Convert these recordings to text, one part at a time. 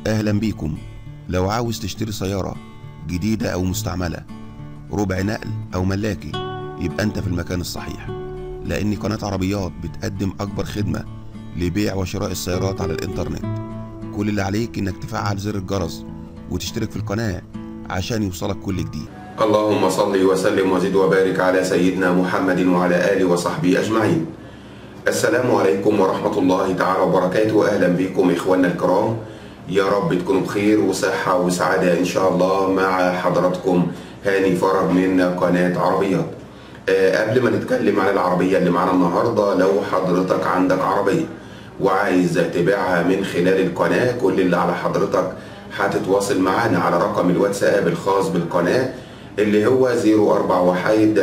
أهلا بيكم لو عاوز تشتري سيارة جديدة أو مستعملة ربع نقل أو ملاكي يبقى أنت في المكان الصحيح لأن قناة عربيات بتقدم أكبر خدمة لبيع وشراء السيارات على الإنترنت كل اللي عليك إنك تفعل زر الجرس وتشترك في القناة عشان يوصلك كل جديد اللهم صل وسلم وزد وبارك على سيدنا محمد وعلى آله وصحبه أجمعين السلام عليكم ورحمة الله تعالى وبركاته أهلا بكم إخواننا الكرام يا رب تكونوا بخير وصحة وسعادة إن شاء الله مع حضراتكم هاني فرج من قناة عربيات أه قبل ما نتكلم عن العربية اللي معانا النهاردة لو حضرتك عندك عربية وعايز تبيعها من خلال القناة كل اللي على حضرتك هتتواصل معانا على رقم الواتساب الخاص بالقناة اللي هو 041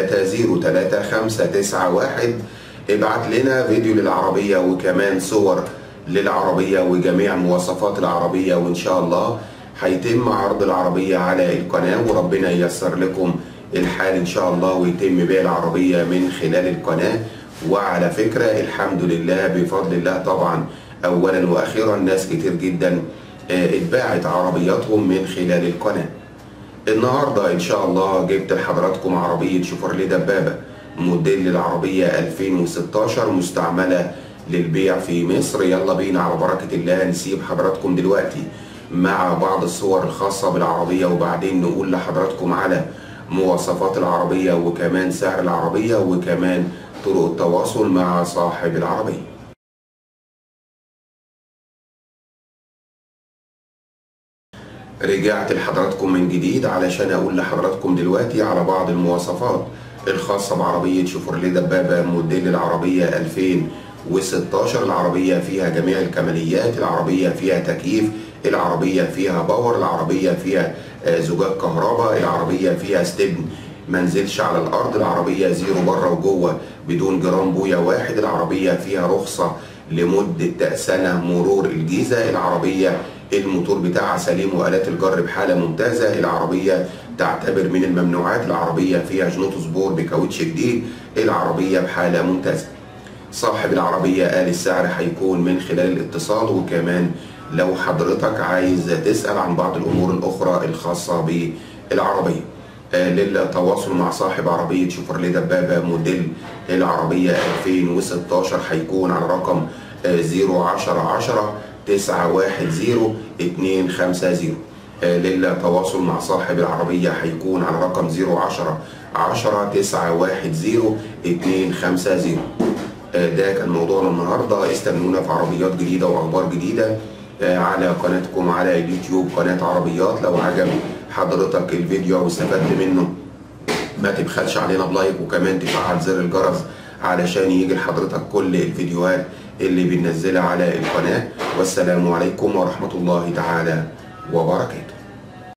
303591 ابعت لنا فيديو للعربية وكمان صور للعربية وجميع مواصفات العربية وإن شاء الله هيتم عرض العربية على القناة وربنا ييسر لكم الحال إن شاء الله ويتم بيع العربية من خلال القناة وعلى فكرة الحمد لله بفضل الله طبعا أولا وأخيرا ناس كتير جدا اتباعت عربياتهم من خلال القناة النهاردة إن شاء الله جبت لحضراتكم عربية شيفروليه دبابة موديل العربية 2016 مستعملة للبيع في مصر يلا بينا على بركة الله نسيب حضراتكم دلوقتي مع بعض الصور الخاصة بالعربية وبعدين نقول لحضراتكم على مواصفات العربية وكمان سعر العربية وكمان طرق التواصل مع صاحب العربية رجعت لحضراتكم من جديد علشان اقول لحضراتكم دلوقتي على بعض المواصفات الخاصة بعربية شيفروليه دبابة موديل العربية 2016 العربية فيها جميع الكماليات العربية فيها تكييف العربية فيها باور العربية فيها زجاج كهرباء العربية فيها ستبن منزلش على الأرض العربية زيرو بره وجوه بدون جرام بويا واحد العربية فيها رخصة لمدة سنة مرور الجيزة العربية الموتور بتاعها سليم وآلات الجر بحالة ممتازة العربية تعتبر من الممنوعات العربية فيها جنوط سبور بكاوتش جديد العربية بحالة ممتازة صاحب العربية قال السعر هيكون من خلال الاتصال وكمان لو حضرتك عايز تسأل عن بعض الأمور الأخرى الخاصة بالعربية للتواصل مع صاحب عربية شيفروليه دبابة موديل العربية 2016 هيكون على رقم 010 10 910 250 للتواصل مع صاحب العربية هيكون على رقم 010 10 910 250 ده كان موضوعنا النهاردة استنونا في عربيات جديدة وأخبار جديدة على قناتكم على اليوتيوب قناة عربيات لو عجب حضرتك الفيديو واستفدت منه ما تبخلش علينا بلايك وكمان تفعل زر الجرس علشان يجي لحضرتك كل الفيديوهات اللي بننزلها على القناة والسلام عليكم ورحمة الله تعالى وبركاته